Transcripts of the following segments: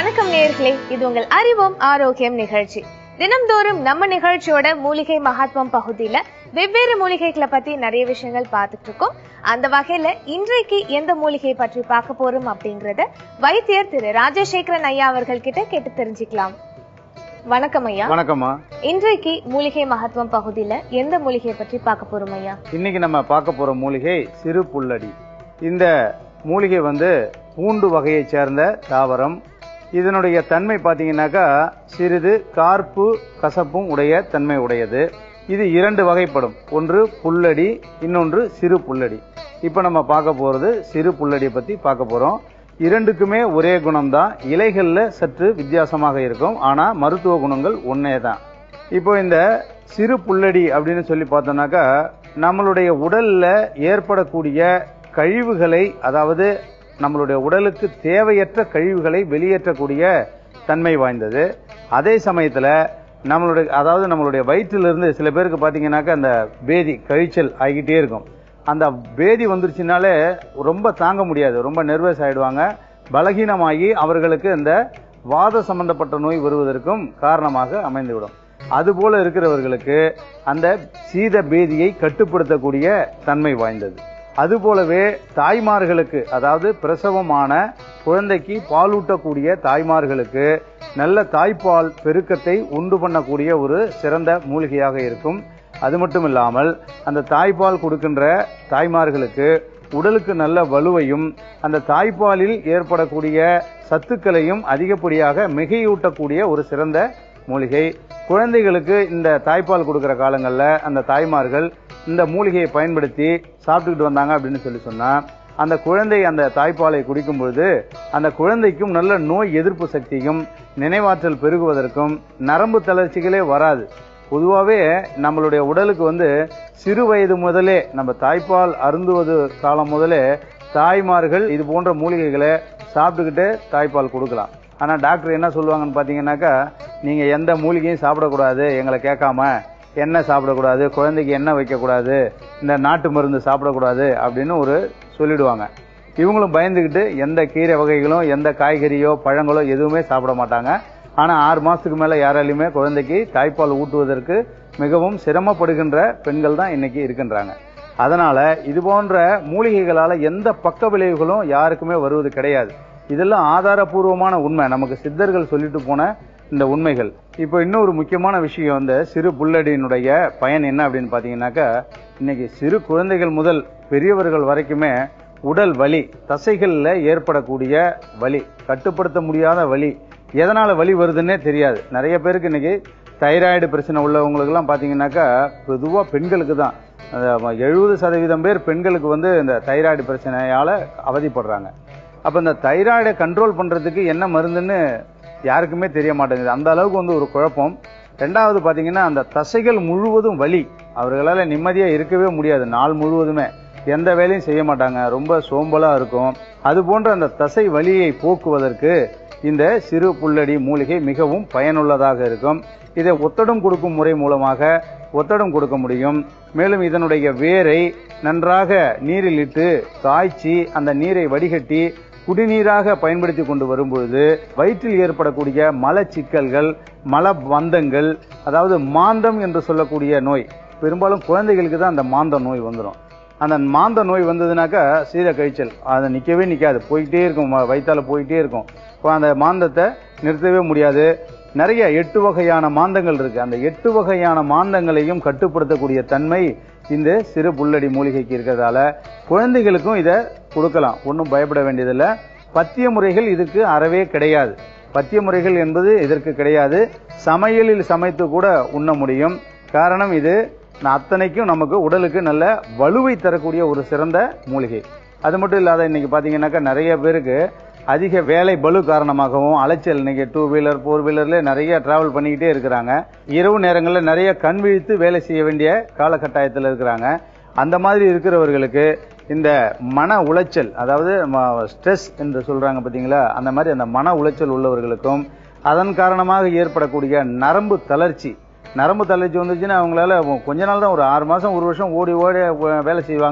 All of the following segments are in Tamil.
வணக்கம் நேயர்களே இது உங்கள் அறிவோம் ஆரோக்கியம் நிகழ்ச்சி தினம்தோறும் நம்ம நிகழ்ச்சியோட மூலிகை மகாத்மம் பகுதியில வெவ்வேறு மூலிகைகளை பத்தி நிறைய விஷயங்கள் பார்த்துட்டு இருக்கோம் அந்த வகையில இன்றைக்கு எந்த மூலிகை பற்றி பார்க்க போறோம் அப்படிங்கறத வைத்தியர் திரு ராஜசேகரன் ஐயா அவர்கள் கிட்ட கேட்டு தெரிஞ்சுக்கலாம் வணக்கம் ஐயா வணக்கம்மா இன்றைக்கு மூலிகை மகத்துவம் பகுதியில எந்த மூலிகையை பற்றி பார்க்க போறோம் ஐயா இன்னைக்கு நம்ம பார்க்க போற மூலிகை சிறு புல்லடி இந்த மூலிகை வந்து பூண்டு வகையைச் சேர்ந்த தாவரம் இதனுடைய தன்மை பார்த்தீங்கன்னாக்கா சிறிது கார்ப்பு கசப்பும் உடைய தன்மை உடையது இது இரண்டு வகைப்படும் ஒன்று புல்லடி இன்னொன்று சிறு புல்லடி இப்போ நம்ம பார்க்க போறது சிறு புல்லடியை பத்தி பார்க்க போறோம் இரண்டுக்குமே ஒரே குணம்தான் இலைகள்ல சற்று வித்தியாசமாக இருக்கும் ஆனா மருத்துவ குணங்கள் ஒன்னே தான் இப்போ இந்த சிறு புல்லடி அப்படின்னு சொல்லி பார்த்தோம்னாக்கா நம்மளுடைய உடல்ல ஏற்படக்கூடிய கழிவுகளை அதாவது நம்மளுடைய உடலுக்கு தேவையற்ற கழிவுகளை வெளியேற்றக்கூடிய தன்மை வாய்ந்தது அதே சமயத்துல நம்மளுடைய அதாவது நம்மளுடைய வயிற்றிலிருந்து சில பேருக்கு பார்த்தீங்கன்னாக்கா அந்த பேதி கழிச்சல் ஆகிட்டே இருக்கும் அந்த பேதி வந்துருச்சுனாலே ரொம்ப தாங்க முடியாது ரொம்ப நெர்வஸ் ஆயிடுவாங்க பலகீனமாகி அவர்களுக்கு இந்த வாத சம்பந்தப்பட்ட நோய் வருவதற்கும் காரணமாக அமைந்துவிடும் அதுபோல இருக்கிறவர்களுக்கு அந்த சீத பேதியை கட்டுப்படுத்தக்கூடிய தன்மை வாய்ந்தது அதுபோலவே தாய்மார்களுக்கு அதாவது பிரசவமான குழந்தைக்கு பாலூட்டக்கூடிய தாய்மார்களுக்கு நல்ல தாய்ப்பால் பெருக்கத்தை உண்டு பண்ணக்கூடிய ஒரு சிறந்த மூலிகையாக இருக்கும் அது மட்டும் இல்லாமல் அந்த தாய்ப்பால் கொடுக்கின்ற தாய்மார்களுக்கு உடலுக்கு நல்ல வலுவையும் அந்த தாய்ப்பாலில் ஏற்படக்கூடிய சத்துக்களையும் அதிகப்படியாக மிகையூட்டக்கூடிய ஒரு சிறந்த மூலிகை குழந்தைகளுக்கு இந்த தாய்ப்பால் கொடுக்கிற காலங்களில் அந்த தாய்மார்கள் இந்த மூலிகையை பயன்படுத்தி சாப்பிட்டுக்கிட்டு வந்தாங்க அப்படின்னு சொல்லி சொன்னா அந்த குழந்தை அந்த தாய்ப்பாலை குடிக்கும் பொழுது அந்த குழந்தைக்கும் நல்ல நோய் எதிர்ப்பு சக்தியும் நினைவாற்றல் பெருகுவதற்கும் நரம்பு தளர்ச்சிகளே வராது பொதுவாகவே நம்மளுடைய உடலுக்கு வந்து சிறு வயது முதலே நம்ம தாய்ப்பால் அருந்துவது காலம் முதலே தாய்மார்கள் இது போன்ற மூலிகைகளை சாப்பிட்டுக்கிட்டே தாய்ப்பால் கொடுக்கலாம் ஆனால் டாக்டர் என்ன சொல்லுவாங்கன்னு பார்த்தீங்கன்னாக்கா நீங்கள் எந்த மூலிகையும் சாப்பிடக்கூடாது எங்களை கேட்காம எண்ணெய் சாப்பிடக்கூடாது குழந்தைக்கு எண்ணெய் வைக்கக்கூடாது இந்த நாட்டு மருந்து சாப்பிடக்கூடாது அப்படின்னு ஒரு சொல்லிடுவாங்க இவங்களும் பயந்துக்கிட்டு எந்த கீரை வகைகளும் எந்த காய்கறியோ பழங்களோ எதுவுமே சாப்பிட மாட்டாங்க ஆனால் ஆறு மாதத்துக்கு மேலே யாராலையுமே குழந்தைக்கு தாய்ப்பால் ஊட்டுவதற்கு மிகவும் சிரமப்படுகின்ற பெண்கள் தான் இன்னைக்கு இருக்கின்றாங்க அதனால இது போன்ற மூலிகைகளால் எந்த பக்க விளைவுகளும் யாருக்குமே வருவது கிடையாது இதெல்லாம் ஆதாரபூர்வமான உண்மை நமக்கு சித்தர்கள் சொல்லிட்டு போன இந்த உண்மைகள் இப்போ இன்னொரு முக்கியமான விஷயம் வந்து சிறு புல்லடியினுடைய பயன் என்ன அப்படின்னு பார்த்தீங்கன்னாக்கா இன்னைக்கு சிறு குழந்தைகள் முதல் பெரியவர்கள் வரைக்குமே உடல் வலி தசைகளில் ஏற்படக்கூடிய வலி கட்டுப்படுத்த முடியாத வலி எதனால வலி வருதுன்னே தெரியாது நிறைய பேருக்கு இன்னைக்கு தைராய்டு பிரச்சனை உள்ளவங்களுக்குலாம் பார்த்தீங்கன்னாக்கா பொதுவாக பெண்களுக்கு தான் எழுபது சதவீதம் பேர் பெண்களுக்கு வந்து இந்த தைராய்டு பிரச்சனையால அவதிப்படுறாங்க அப்போ இந்த தைராய்டை கண்ட்ரோல் பண்ணுறதுக்கு என்ன மருந்துன்னு யாருக்குமே தெரிய மாட்டேங்குது அந்த அளவுக்கு வந்து ஒரு குழப்பம் ரெண்டாவது பார்த்தீங்கன்னா அந்த தசைகள் முழுவதும் வலி அவர்களால் நிம்மதியாக இருக்கவே முடியாது நாள் முழுவதுமே எந்த வேலையும் செய்ய மாட்டாங்க ரொம்ப சோம்பலாக இருக்கும் அது போன்ற அந்த தசை வலியை போக்குவதற்கு இந்த சிறு புல்லடி மூலிகை மிகவும் பயனுள்ளதாக இருக்கும் இதை ஒத்தடம் கொடுக்கும் முறை மூலமாக ஒத்தடம் கொடுக்க முடியும் மேலும் இதனுடைய வேரை நன்றாக நீரில் இட்டு காய்ச்சி அந்த நீரை வடிகட்டி குடிநீராக பயன்படுத்தி கொண்டு வரும்பொழுது வயிற்றில் ஏற்படக்கூடிய மலச்சிக்கல்கள் மல பந்தங்கள் அதாவது மாந்தம் என்று சொல்லக்கூடிய நோய் பெரும்பாலும் குழந்தைகளுக்கு தான் அந்த மாந்த நோய் வந்துடும் அந்த மாந்த நோய் வந்ததுனாக்கா சீத கழிச்சல் அதை நிற்கவே நிற்காது போயிட்டே இருக்கும் வயிற்றால போயிட்டே இருக்கும் அந்த மாந்தத்தை நிறுத்தவே முடியாது நிறைய எட்டு வகையான மாந்தங்கள் இருக்கு அந்த எட்டு வகையான மாந்தங்களையும் கட்டுப்படுத்தக்கூடிய தன்மை இந்த சிறு புல்லடி மூலிகைக்கு இருக்கிறதால குழந்தைகளுக்கும் இதை கொடுக்கலாம் ஒன்றும் பயப்பட வேண்டியதில்லை பத்திய முறைகள் இதுக்கு அறவே கிடையாது பத்திய முறைகள் என்பது இதற்கு கிடையாது சமையலில் சமைத்து கூட உண்ண முடியும் காரணம் இது அத்தனைக்கும் நமக்கு உடலுக்கு நல்ல வலுவை தரக்கூடிய ஒரு சிறந்த மூலிகை அது மட்டும் இல்லாத இன்னைக்கு பாத்தீங்கன்னாக்கா நிறைய பேருக்கு அதிக வேலை பலு காரணமாகவும் அலைச்சல் இன்னைக்கு டூ வீலர் ஃபோர் வீலர்ல நிறைய டிராவல் பண்ணிக்கிட்டே இருக்கிறாங்க இரவு நேரங்களில் நிறைய கண் விழித்து வேலை செய்ய வேண்டிய காலகட்டாயத்தில் இருக்கிறாங்க அந்த மாதிரி இருக்கிறவர்களுக்கு இந்த மன உளைச்சல் அதாவது ஸ்ட்ரெஸ் என்று சொல்றாங்க பார்த்தீங்களா அந்த மாதிரி அந்த மன உளைச்சல் உள்ளவர்களுக்கும் அதன் காரணமாக ஏற்படக்கூடிய நரம்பு தளர்ச்சி நரம்பு தளர்ச்சி வந்துச்சுன்னா அவங்களால கொஞ்ச நாள் தான் ஒரு ஆறு மாசம் ஒரு வருஷம் ஓடி ஓடி வேலை செய்வாங்க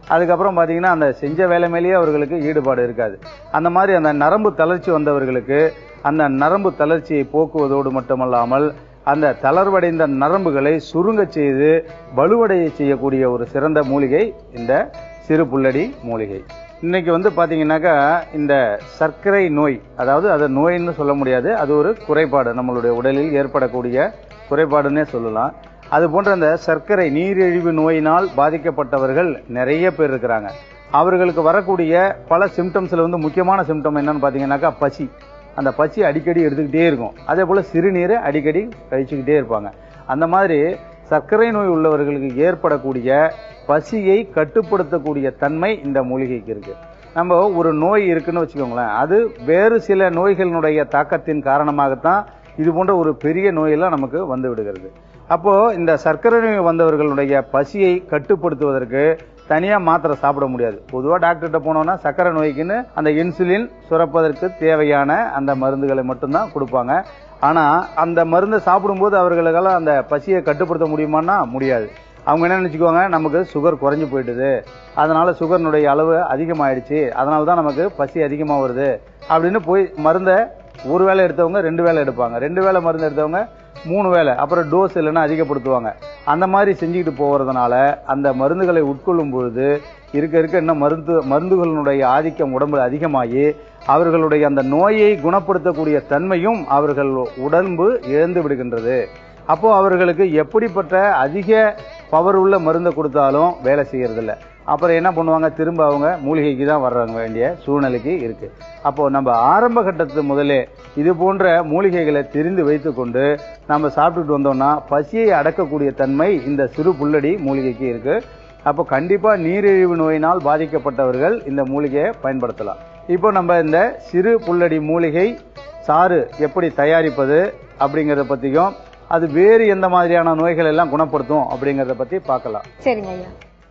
அதுக்கப்புறம் பார்த்தீங்கன்னா அந்த செஞ்ச வேலை மேலேயே அவர்களுக்கு ஈடுபாடு இருக்காது அந்த மாதிரி அந்த நரம்பு தளர்ச்சி வந்தவர்களுக்கு அந்த நரம்பு தளர்ச்சியை போக்குவதோடு மட்டுமல்லாமல் அந்த தளர்வடைந்த நரம்புகளை சுருங்கச் செய்து வலுவடைய செய்யக்கூடிய ஒரு சிறந்த மூலிகை இந்த சிறு புல்லடி மூலிகை இன்னைக்கு வந்து பாத்தீங்கன்னாக்கா இந்த சர்க்கரை நோய் அதாவது அது நோயின்னு சொல்ல முடியாது அது ஒரு குறைபாடு நம்மளுடைய உடலில் ஏற்படக்கூடிய குறைபாடுன்னே சொல்லலாம் அது போன்ற அந்த சர்க்கரை நீரிழிவு நோயினால் பாதிக்கப்பட்டவர்கள் நிறைய பேர் இருக்கிறாங்க அவர்களுக்கு வரக்கூடிய பல சிம்டம்ஸ்ல வந்து முக்கியமான சிம்டம் என்னன்னு பாத்தீங்கன்னாக்கா பசி அந்த பசி அடிக்கடி எடுத்துக்கிட்டே இருக்கும் அதே போல சிறுநீரை அடிக்கடி கழிச்சுக்கிட்டே இருப்பாங்க அந்த மாதிரி சர்க்கரை நோய் உள்ளவர்களுக்கு ஏற்படக்கூடிய பசியை கட்டுப்படுத்தக்கூடிய தன்மை இந்த மூலிகைக்கு இருக்கு நம்ம ஒரு நோய் இருக்குன்னு வச்சுக்கோங்களேன் அது வேறு சில நோய்களினுடைய தாக்கத்தின் காரணமாகத்தான் இது போன்ற ஒரு பெரிய நோயெல்லாம் நமக்கு வந்து விடுகிறது அப்போ இந்த சர்க்கரை நோய் வந்தவர்களுடைய பசியை கட்டுப்படுத்துவதற்கு தனியா மாத்திரை சாப்பிட முடியாது பொதுவா டாக்டர்கிட்ட போனோம்னா சர்க்கரை நோய்க்குன்னு அந்த இன்சுலின் சுரப்பதற்கு தேவையான அந்த மருந்துகளை மட்டும்தான் கொடுப்பாங்க ஆனா அந்த மருந்தை சாப்பிடும்போது அவர்களுக்கெல்லாம் அந்த பசியை கட்டுப்படுத்த முடியுமான்னா முடியாது அவங்க என்ன நினைச்சுக்குவாங்க நமக்கு சுகர் குறைஞ்சு போயிட்டுது அதனால சுகர்னுடைய அளவு அதிகமாயிடுச்சு அதனால தான் நமக்கு பசி அதிகமா வருது அப்படின்னு போய் மருந்தை ஒரு வேளை எடுத்தவங்க ரெண்டு வேளை எடுப்பாங்க ரெண்டு வேளை மருந்து எடுத்தவங்க மூணு வேளை அப்புறம் டோஸ் இல்லைன்னா அதிகப்படுத்துவாங்க அந்த மாதிரி செஞ்சுக்கிட்டு போகிறதுனால அந்த மருந்துகளை உட்கொள்ளும் பொழுது இருக்க இருக்க இன்னும் மருந்து மருந்துகளினுடைய ஆதிக்கம் உடம்புல அதிகமாகி அவர்களுடைய அந்த நோயை குணப்படுத்தக்கூடிய தன்மையும் அவர்கள் உடம்பு இழந்து விடுகின்றது அப்போ அவர்களுக்கு எப்படிப்பட்ட அதிக பவர் உள்ள மருந்தை கொடுத்தாலும் வேலை செய்யறதில்ல அப்புறம் என்ன பண்ணுவாங்க திரும்ப அவங்க மூலிகைக்கு தான் வர்றாங்க வேண்டிய சூழ்நிலைக்கு இருக்கு அப்போ நம்ம ஆரம்ப கட்டத்து முதலே இது போன்ற மூலிகைகளை தெரிந்து வைத்துக்கொண்டு நம்ம சாப்பிட்டுட்டு வந்தோம்னா பசியை அடக்கக்கூடிய தன்மை இந்த சிறு புல்லடி மூலிகைக்கு இருக்கு அப்போ கண்டிப்பா நீரிழிவு நோயினால் பாதிக்கப்பட்டவர்கள் இந்த மூலிகையை பயன்படுத்தலாம் இப்போ நம்ம இந்த சிறு புல்லடி மூலிகை சாறு எப்படி தயாரிப்பது அப்படிங்கறத பத்தியும் அது வேறு எந்த மாதிரியான நோய்கள் எல்லாம் குணப்படுத்தும் அப்படிங்கறத பத்தி பார்க்கலாம் சரிங்க ஐயா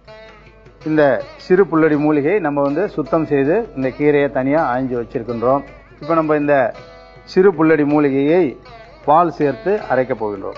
இந்த சிறு புல்லடி மூலிகை நம்ம வந்து சுத்தம் செய்து இந்த கீரையை தனியா ஆய்ஞ்சு வச்சிருக்கின்றோம் இப்போ நம்ம இந்த சிறு புல்லடி மூலிகையை பால் சேர்த்து அரைக்க போகின்றோம்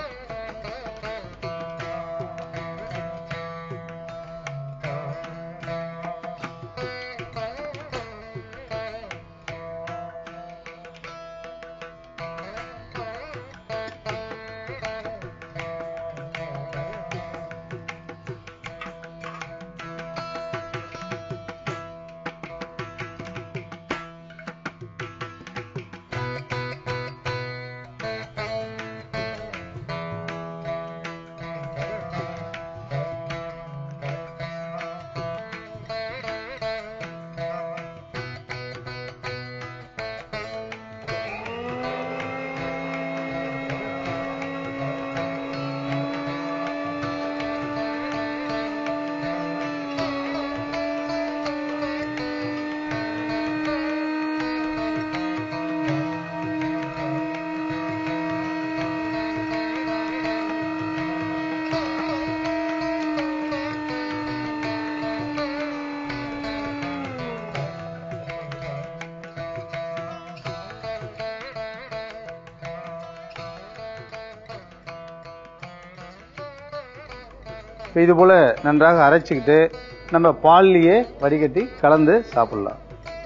இப்ப இது போல நன்றாக அரைச்சுக்கிட்டு நம்ம பால்லயே வடிகட்டி கலந்து சாப்பிடலாம்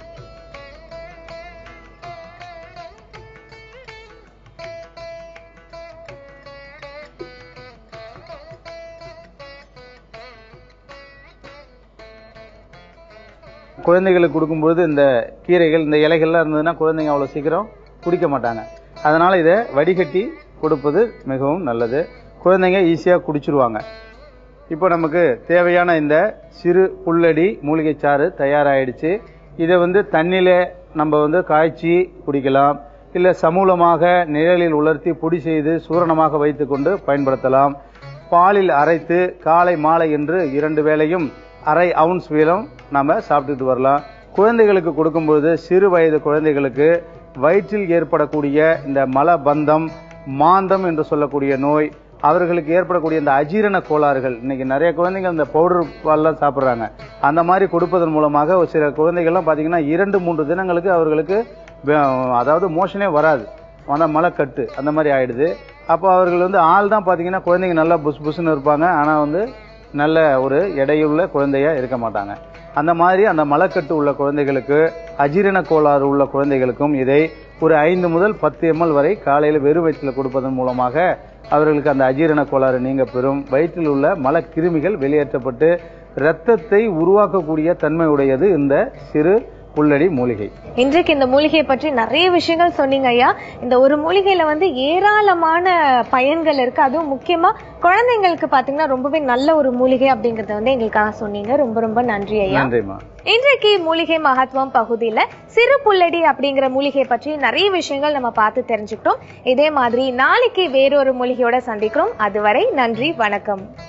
குழந்தைகளுக்கு கொடுக்கும்போது இந்த கீரைகள் இந்த இலைகள்லாம் இருந்ததுன்னா குழந்தைங்க அவ்வளவு சீக்கிரம் குடிக்க மாட்டாங்க அதனால இதை வடிகட்டி கொடுப்பது மிகவும் நல்லது குழந்தைங்க ஈஸியா குடிச்சிருவாங்க இப்போ நமக்கு தேவையான இந்த சிறு புல்லடி மூலிகை சாறு தயாராயிடுச்சு இதை வந்து தண்ணியில நம்ம வந்து காய்ச்சி குடிக்கலாம் இல்ல சமூலமாக நிழலில் உலர்த்தி பொடி செய்து சூரணமாக வைத்துக்கொண்டு பயன்படுத்தலாம் பாலில் அரைத்து காலை மாலை என்று இரண்டு வேளையும் அரை அவுன்ஸ் வீதம் நாம சாப்பிட்டுட்டு வரலாம் குழந்தைகளுக்கு கொடுக்கும்போது சிறு வயது குழந்தைகளுக்கு வயிற்றில் ஏற்படக்கூடிய இந்த மலபந்தம் மாந்தம் என்று சொல்லக்கூடிய நோய் அவர்களுக்கு ஏற்படக்கூடிய இந்த அஜீரண கோளாறுகள் இன்னைக்கு நிறைய குழந்தைங்க அந்த பவுடர் பால்லாம் சாப்பிடுறாங்க அந்த மாதிரி கொடுப்பதன் மூலமாக ஒரு சில குழந்தைகள்லாம் பாத்தீங்கன்னா இரண்டு மூன்று தினங்களுக்கு அவர்களுக்கு வே- அதாவது மோஷனே வராது அந்த மலைக்கட்டு அந்த மாதிரி ஆயிடுது அப்போ அவர்கள் வந்து ஆள் தான் பாத்தீங்கன்னா குழந்தைங்க நல்லா புஸ் புஸ்ன்னு இருப்பாங்க ஆனா வந்து நல்ல ஒரு எடையுள்ள குழந்தையா இருக்க மாட்டாங்க அந்த மாதிரி அந்த மலக்கட்டு உள்ள குழந்தைகளுக்கு அஜீரண கோளாறு உள்ள குழந்தைகளுக்கும் இதை ஒரு ஐந்து முதல் பத்து எம்எல் வரை காலையில வெறும் வயிற்றில் கொடுப்பதன் மூலமாக அவர்களுக்கு அந்த அஜீரண கோளாறு நீங்க பெறும் வயிற்றில் உள்ள மலக்கிருமிகள் வெளியேற்றப்பட்டு இரத்தத்தை உருவாக்கக்கூடிய தன்மை உடையது இந்த சிறு புல்லடி மூலிகை இன்றைக்கு இந்த மூலிகையை பற்றி நிறைய விஷயங்கள் சொன்னீங்க ஐயா இந்த ஒரு மூலிகையில வந்து ஏராளமான பயன்கள் இருக்கு அதுவும் முக்கியமா குழந்தைங்களுக்கு பாத்தீங்கன்னா ரொம்பவே நல்ல ஒரு மூலிகை அப்படிங்கறத வந்து எங்களுக்காக சொன்னீங்க ரொம்ப ரொம்ப நன்றி ஐயா நன்றிம்மா இன்றைக்கு மூலிகை மகத்துவம் பகுதியில சிறு புல்லடி அப்படிங்கிற மூலிகை பற்றி நிறைய விஷயங்கள் நம்ம பார்த்து தெரிஞ்சுக்கிட்டோம் இதே மாதிரி நாளைக்கு வேறொரு மூலிகையோட சந்திக்கிறோம் அதுவரை நன்றி வணக்கம்